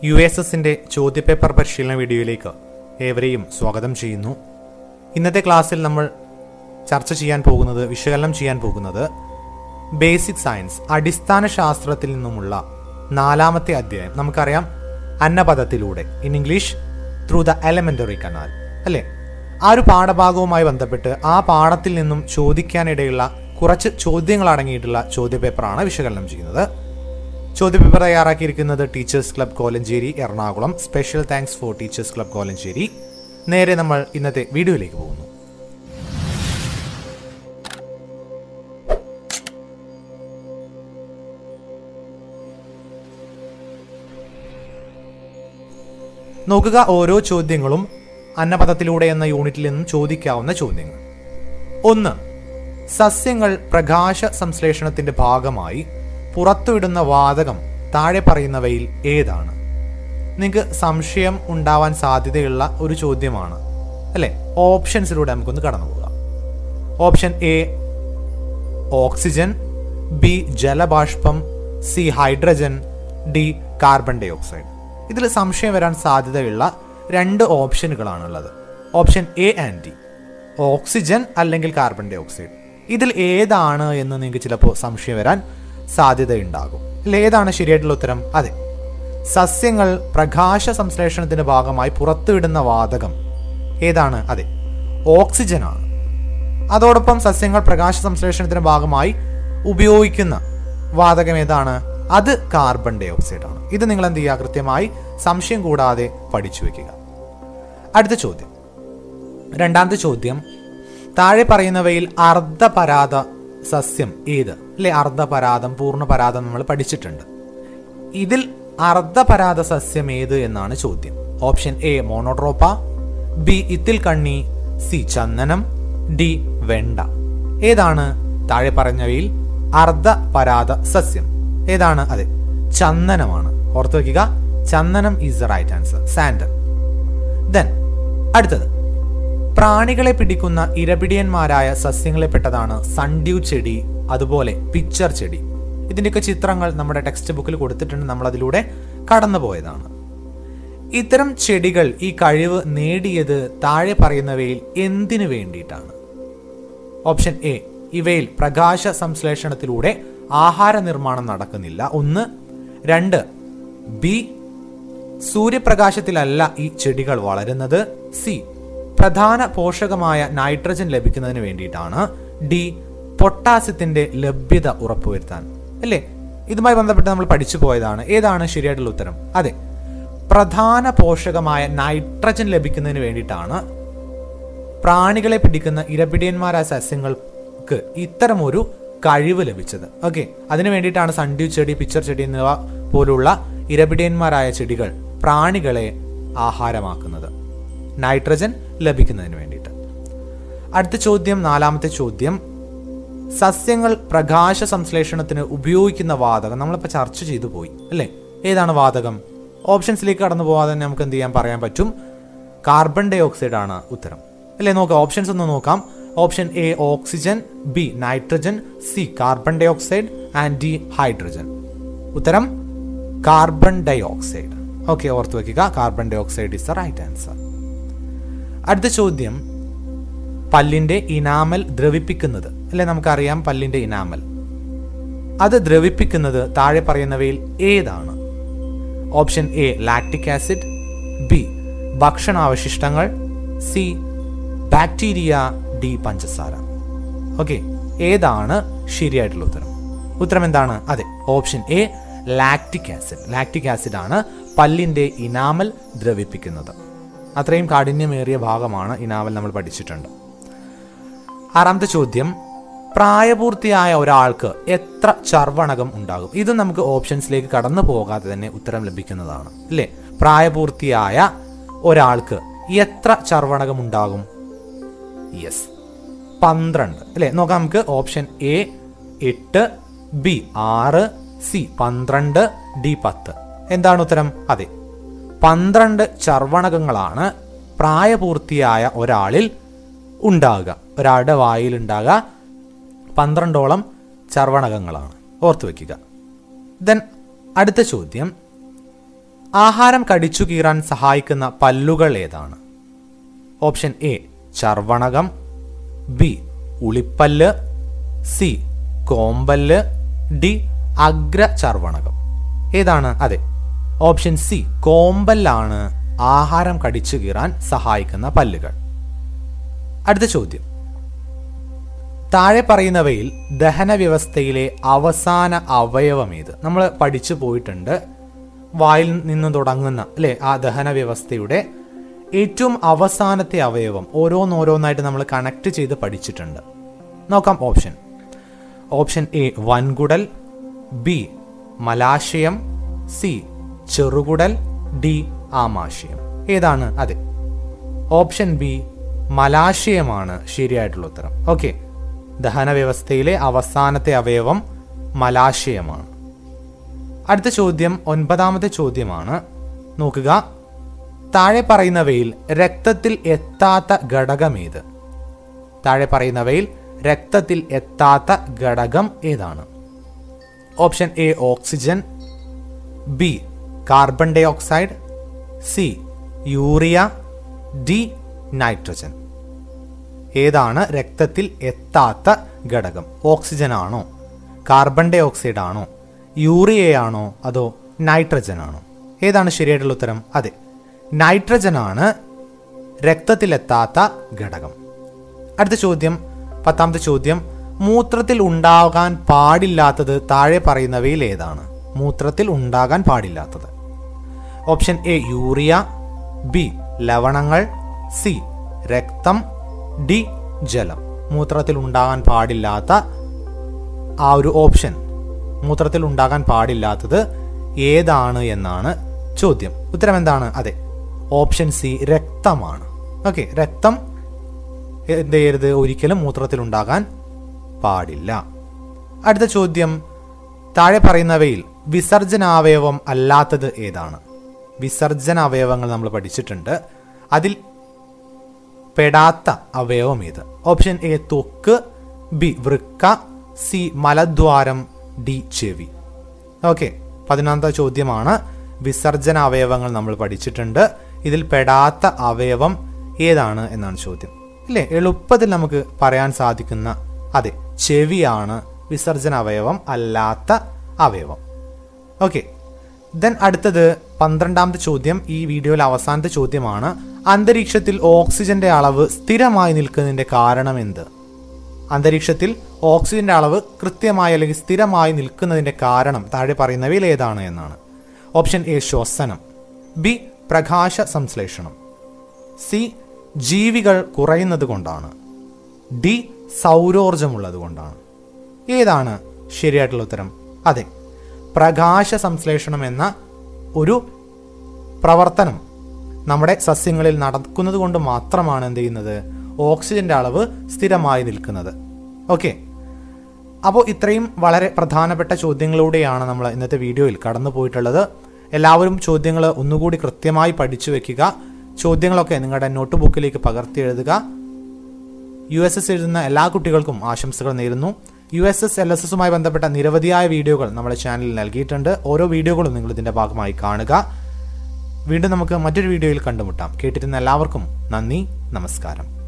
U S എസിന്റെ ചോദ്യപേപ്പർ പരിശീലന വീഡിയോയിലേക്ക് ഏവരെയും സ്വാഗതം ചെയ്യുന്നു ഇന്നത്തെ ക്ലാസ്സിൽ നമ്മൾ ചർച്ച ചെയ്യാൻ പോകുന്നത് വിശകലനം ചെയ്യാൻ പോകുന്നത് ബേസിക് സയൻസ് അടിസ്ഥാന ശാസ്ത്രത്തിൽ നിന്നുമുള്ള നാലാമത്തെ അധ്യായം നമുക്കറിയാം അന്നപദത്തിലൂടെ in English through the elementary canal അല്ലേ ആ ഒരു പാഠഭാഗവുമായി ബന്ധപ്പെട്ട് ആ പാഠത്തിൽ നിന്നും ചോദിക്കാനിടയുള്ള കുറച്ച് ചോദ്യങ്ങൾ അടങ്ങിയിട്ടുള്ള ചോദ്യപേപ്പറാണ് വിശകലനം ചെയ്യുന്നത് ചോദ്യപേപ്പർ തയ്യാറാക്കിയിരിക്കുന്നത് teachers club Kolenchery Ernakulam special thanks for teachers club Kolenchery നേരെ നമ്മൾ ഇന്നത്തെ വീഡിയോയിലേക്ക് പോകുന്നു നോക്കുക ഓരോ ചോദ്യങ്ങളും അന്നപദത്തിലൂടെ എന്ന യൂണിറ്റിൽ നിന്നും ചോദിക്കാവുന്ന ചോദ്യങ്ങൾ ഒന്ന് സസ്യങ്ങൾ പ്രകാശ സംശ്ലേഷണത്തിന്റെ ഭാഗമായി പുറത്തുവിടുന്ന വാതകം താഴെ പറയുന്നവയിൽ ഏതാണ് നിങ്ങൾക്ക് സംശയം ഉണ്ടാവാൻ സാധ്യതയുള്ള ഒരു ചോദ്യമാണ് അല്ലെ ഓപ്ഷൻസിലൂടെ നമുക്കൊന്ന് കടന്നു പോകാം ഓപ്ഷൻ എ ഓക്സിജൻ ബി ജലബാഷ്പം C hydrogen D carbon dioxide ഇതിൽ സംശയം വരാൻ സാധ്യതയുള്ള രണ്ട് ഓപ്ഷനുകളാണുള്ളത് option A and D oxygen അല്ലെങ്കിൽ കാർബൺ ഡൈ ഓക്സൈഡ് ഇതിൽ ഏതാണ് എന്ന് നിങ്ങൾക്ക് ചിലപ്പോൾ സംശയം വരാൻ സാധ്യതയുണ്ടാകും ഇതിൽ ഏതാണ് ശരിയായിട്ടുള്ള ഉത്തരം അതെ സസ്യങ്ങൾ പ്രകാശ സംശ്ലേഷണത്തിന്റെ ഭാഗമായി പുറത്തുവിടുന്ന വാതകം ഏതാണ് അതെ ഓക്സിജൻ ആണ് അതോടൊപ്പം സസ്യങ്ങൾ പ്രകാശ സംശ്ലേഷണത്തിന്റെ ഭാഗമായി ഉപയോഗിക്കുന്ന വാതകം ഏതാണ് അത് കാർബൺ ഡൈ ഓക്സൈഡ് ആണ് ഇത് നിങ്ങൾ എന്ത് ചെയ്യുക കൃത്യമായി സംശയം കൂടാതെ പഠിച്ചു വെക്കുക അടുത്ത ചോദ്യം രണ്ടാമത്തെ ചോദ്യം താഴെ പറയുന്നവയിൽ അർദ്ധപരാത സസ്യം ഏത് അല്ലെ അർദ്ധപരാതം പൂർണ്ണപരാതം നമ്മൾ പഠിച്ചിട്ടുണ്ട് ഇതിൽ അർദ്ധപരാത സസ്യം ഏത് എന്നാണ് ചോദ്യം ഓപ്ഷൻ എ മോണോട്രോപ്പ ബി ഇത്തിൽ കണ്ണി സി ചന്ദനം ഡി വെണ്ട ഏതാണ് താഴെ പറഞ്ഞവയിൽ അർദ്ധപരാത സസ്യം ഏതാണ് അതെ ചന്ദനമാണ് ഓർത്തു വെക്കുക ചന്ദനം is the right answer sandal then അടുത്തത് പ്രാണികളെ പിടിക്കുന്ന ഇരപിടിയന്മാരായ സസ്യങ്ങളെ പെട്ടതാണ് സൺഡ്യൂ ചെടി അതുപോലെ പിക്ചർ ചെടി ഇതിൻ്റെയൊക്കെ ചിത്രങ്ങൾ നമ്മുടെ ടെക്സ്റ്റ് ബുക്കിൽ കൊടുത്തിട്ടുണ്ട് നമ്മൾ അതിലൂടെ കടന്നു പോയതാണ് ഇത്തരം ചെടികൾ ഈ കഴിവ് നേടിയത് താഴെ പറയുന്നവയിൽ എന്തിനു വേണ്ടിയിട്ടാണ് ഓപ്ഷൻ എ ഇവയിൽ പ്രകാശ സംശ്ലേഷണത്തിലൂടെ ആഹാര നിർമ്മാണം നടക്കുന്നില്ല ഒന്ന് രണ്ട് ബി സൂര്യപ്രകാശത്തിലല്ല ഈ ചെടികൾ വളരുന്നത് സി പ്രധാന പോഷകമായ നൈട്രജൻ ലഭിക്കുന്നതിന് വേണ്ടിയിട്ടാണ് ഡി പൊട്ടാസ്യത്തിന്റെ ലഭ്യത ഉറപ്പുവരുത്താൻ അല്ലേ ഇതുമായി ബന്ധപ്പെട്ട് നമ്മൾ പഠിച്ചു പോയതാണ് ഏതാണ് ശരിയായിട്ടുള്ള ഉത്തരം അതെ പ്രധാന പോഷകമായ നൈട്രജൻ ലഭിക്കുന്നതിന് വേണ്ടിയിട്ടാണ് പ്രാണികളെ പിടിക്കുന്ന ഇരപിടിയന്മാരായ സസ്യങ്ങൾക്ക് ഇത്തരമൊരു കഴിവ് ലഭിച്ചത് ഓക്കെ അതിനു വേണ്ടിയിട്ടാണ് സൺഡ്യൂ ചെടി പിച്ചർ ചെടി എന്നിവ പോലുള്ള ഇരപിടിയന്മാരായ ചെടികൾ പ്രാണികളെ ആഹാരമാക്കുന്നത് നൈട്രജൻ ലഭിക്കുന്നതിന് വേണ്ടിയിട്ട് അടുത്ത ചോദ്യം നാലാമത്തെ ചോദ്യം സസ്യങ്ങൾ പ്രകാശ സംശ്ലേഷണത്തിന് ഉപയോഗിക്കുന്ന വാതകം നമ്മളിപ്പോൾ ചർച്ച ചെയ്തു പോയി അല്ലേ ഏതാണ് വാതകം ഓപ്ഷൻസിലേക്ക് കടന്നു പോകാതെ തന്നെ നമുക്ക് എന്ത് ചെയ്യാൻ പറയാൻ പറ്റും കാർബൺ ഡൈ ഓക്സൈഡ് ആണ് ഉത്തരം അല്ലേ നോക്കാം ഓപ്ഷൻസ് ഒന്ന് നോക്കാം option A oxygen B nitrogen C carbon dioxide and D hydrogen ഉത്തരം കാർബൺ ഡൈ ഓക്സൈഡ് ഓക്കെ ഓർത്ത് വെക്കുക carbon dioxide is the right answer അടുത്ത ചോദ്യം പല്ലിന്റെ ഇനാമൽ ദ്രവിപ്പിക്കുന്നത് അല്ലെ നമുക്കറിയാം പല്ലിന്റെ ഇനാമൽ അത് ദ്രവിപ്പിക്കുന്നത് താഴെ പറയുന്നവയിൽ ഏതാണ് option A lactic acid B ഭക്ഷണാവശിഷ്ടങ്ങൾ സി ബാക്ടീരിയ ഡി പഞ്ചസാര ഓക്കെ ഏതാണ് ശരിയായിട്ടുള്ള ഉത്തരം ഉത്തരം എന്താണ് അതെ option A lactic acid lactic acid ആണ് പല്ലിന്റെ ഇനാമൽ ദ്രവിപ്പിക്കുന്നത് അത്രയും കാഠിന്യമേറിയ ഭാഗമാണ് ഇനാമൽ നമ്മൾ പഠിച്ചിട്ടുണ്ട് ആറാമത്തെ ചോദ്യം പ്രായപൂർത്തിയായ ഒരാൾക്ക് എത്ര ചർവണകം ഉണ്ടാകും ഇത് നമുക്ക് ഓപ്ഷൻസിലേക്ക് കടന്നു പോകാതെ തന്നെ ഉത്തരം ലഭിക്കുന്നതാണ് അല്ലേ പ്രായപൂർത്തിയായ ഒരാൾക്ക് എത്ര ചർവണകം ഉണ്ടാകും യെസ് പന്ത്രണ്ട് അല്ലേ നോക്കാം നമുക്ക് ഓപ്ഷൻ എ എട്ട് ബി ആറ് സി പന്ത്രണ്ട് ഡി പത്ത് എന്താണ് ഉത്തരം അതെ പന്ത്രണ്ട് ചർവണകങ്ങളാണ് പ്രായപൂർത്തിയായ ഒരാളിൽ ഉണ്ടാകുക ഒരാളുടെ വായിൽ ഉണ്ടാകുക പന്ത്രണ്ടോളം ചർവണകങ്ങളാണ് ഓർത്തു വെക്കുക ദെൻ അടുത്ത ചോദ്യം ആഹാരം കടിച്ചു കീറാൻ സഹായിക്കുന്ന പല്ലുകൾ ഏതാണ് ഓപ്ഷൻ എ ചർവണകം ബി ഉളിപ്പല്ല് സി കോമ്പല്ല് ഡി അഗ്ര ചർവണകം ഏതാണ് അതെ ഓപ്ഷൻ സി കോമ്പല്ലാണ് ആഹാരം കടിച്ചു കീറാൻ സഹായിക്കുന്ന പല്ലുകൾ അടുത്ത ചോദ്യം താഴെ പറയുന്നവയിൽ ദഹന വ്യവസ്ഥയിലെ അവസാന അവയവം ഏത് നമ്മൾ പഠിച്ചു പോയിട്ടുണ്ട് വായിൽ നിന്ന് തുടങ്ങുന്ന അല്ലെ ആ ദഹന വ്യവസ്ഥയുടെ ഏറ്റവും അവസാനത്തെ അവയവം ഓരോന്നോരോന്നായിട്ട് നമ്മൾ കണക്ട് ചെയ്ത് പഠിച്ചിട്ടുണ്ട് നോക്കാം ഓപ്ഷൻ ഓപ്ഷൻ എ വൻകുടൽ ബി മലാശയം സി ചെറുകുടൽ ഡി ആമാശയം ഏതാണ് അതെ ഓപ്ഷൻ ബി മലാശയമാണ് ശരിയായിട്ടുള്ള ഉത്തരം ഓക്കെ ദഹന വ്യവസ്ഥയിലെ അവസാനത്തെ അവയവം മലാശയമാണ് അടുത്ത ചോദ്യം ഒൻപതാമത്തെ ചോദ്യമാണ് നോക്കുക താഴെ പറയുന്നവയിൽ രക്തത്തിൽ എത്താത്ത ഘടകമേത് താഴെ പറയുന്നവയിൽ രക്തത്തിൽ എത്താത്ത ഘടകം ഏതാണ് option A oxygen B carbon dioxide C urea D nitrogen ഏതാണ് രക്തത്തിൽ എത്താത്ത ഘടകം ഓക്സിജൻ ആണോ കാർബൺ ഡൈ ഓക്സൈഡ് ആണോ യൂറിയയാണോ അതോ നൈട്രജൻ ആണോ ഏതാണ് ശരിയായിട്ടുള്ള ഉത്തരം അതെ നൈട്രജൻ ആണ് രക്തത്തിലെത്താത്ത ഘടകം അടുത്ത ചോദ്യം പത്താമത്തെ ചോദ്യം മൂത്രത്തിൽ ഉണ്ടാകാൻ പാടില്ലാത്തത് താഴെ പറയുന്നവയിൽ ഏതാണ് മൂത്രത്തിൽ ഉണ്ടാകാൻ പാടില്ലാത്തത് ഓപ്ഷൻ എ യൂറിയ ബി ലവണങ്ങൾ സി രക്തം ഡി ജലം മൂത്രത്തിൽ ഉണ്ടാകാൻ പാടില്ലാത്ത ആ ഒരു ഓപ്ഷൻ മൂത്രത്തിൽ ഉണ്ടാകാൻ പാടില്ലാത്തത് ഏതാണ് എന്നാണ് ചോദ്യം ഉത്തരം എന്താണ് അതെ ഓപ്ഷൻ സി രക്തമാണ് ഓക്കെ രക്തം എന്ത് ചെയ്യരുത് ഒരിക്കലും മൂത്രത്തിൽ ഉണ്ടാകാൻ പാടില്ല അടുത്ത ചോദ്യം താഴെ പറയുന്നവയിൽ വിസർജനാവയവം അല്ലാത്തത് ഏതാണ് വിസർജന അവയവങ്ങൾ നമ്മൾ പഠിച്ചിട്ടുണ്ട് അതിൽ പെടാത്ത അവയവം ഏത് ഓപ്ഷൻ എ ത്വക്ക് ബി വൃക്ക സി മലദ്വാരം ഡി ചെവി ഓക്കെ പതിനൊന്നാമത്തെ ചോദ്യമാണ് വിസർജന അവയവങ്ങൾ നമ്മൾ പഠിച്ചിട്ടുണ്ട് ഇതിൽ പെടാത്ത അവയവം ഏതാണ് എന്നാണ് ചോദ്യം ഇല്ലേ എളുപ്പത്തിൽ നമുക്ക് പറയാൻ സാധിക്കുന്ന അതെ ചെവിയാണ് വിസർജന അവയവം അല്ലാത്ത അവയവം ഓക്കെ ദെൻ അടുത്തത് പന്ത്രണ്ടാമത്തെ ചോദ്യം ഈ വീഡിയോയിലെ അവസാനത്തെ ചോദ്യമാണ് അന്തരീക്ഷത്തിൽ ഓക്സിജന്റെ അളവ് സ്ഥിരമായി നിൽക്കുന്നതിന്റെ കാരണം എന്ത് അന്തരീക്ഷത്തിൽ ഓക്സിജന്റെ അളവ് കൃത്യമായി അല്ലെങ്കിൽ സ്ഥിരമായി നിൽക്കുന്നതിന്റെ കാരണം താഴെ പറയുന്നവയിൽ ഏതാണ് എന്നാണ് ഓപ്ഷൻ എ ശ്വസനം ബി പ്രകാശ സംശ്ലേഷണം സി ജീവികൾ കുറയുന്നത് കൊണ്ടാണ് ഡി സൗരോർജമുള്ളത് കൊണ്ടാണ് ഏതാണ് ശരിയായിട്ടുള്ള ഉത്തരം അതെ പ്രകാശ സംശ്ലേഷണം എന്ന ഒരു പ്രവർത്തനം നമ്മുടെ സസ്യങ്ങളിൽ നടക്കുന്നത് കൊണ്ട് മാത്രമാണ് എന്ത് ചെയ്യുന്നത് ഓക്സിജന്റെ അളവ് സ്ഥിരമായി നിൽക്കുന്നത് ഓക്കെ അപ്പോൾ ഇത്രയും വളരെ പ്രധാനപ്പെട്ട ചോദ്യങ്ങളിലൂടെയാണ് നമ്മൾ ഇന്നത്തെ വീഡിയോയിൽ കടന്നു പോയിട്ടുള്ളത് എല്ലാവരും ചോദ്യങ്ങൾ ഒന്നുകൂടി കൃത്യമായി പഠിച്ചു വെക്കുക ചോദ്യങ്ങളൊക്കെ നിങ്ങളുടെ നോട്ട് ബുക്കിലേക്ക് പകർത്തി എഴുതുക യു എസ് എസ് എഴുതുന്ന എല്ലാ കുട്ടികൾക്കും ആശംസകൾ നേരുന്നു U S S L S എസുമായി ബന്ധപ്പെട്ട നിരവധിയായ വീഡിയോകൾ നമ്മുടെ ചാനലിൽ നൽകിയിട്ടുണ്ട് ഓരോ വീഡിയോകളും നിങ്ങൾ ഇതിന്റെ ഭാഗമായി കാണുക വീണ്ടും നമുക്ക് മറ്റൊരു വീഡിയോയിൽ കണ്ടുമുട്ടാം കേട്ടിരുന്ന എല്ലാവർക്കും നന്ദി നമസ്കാരം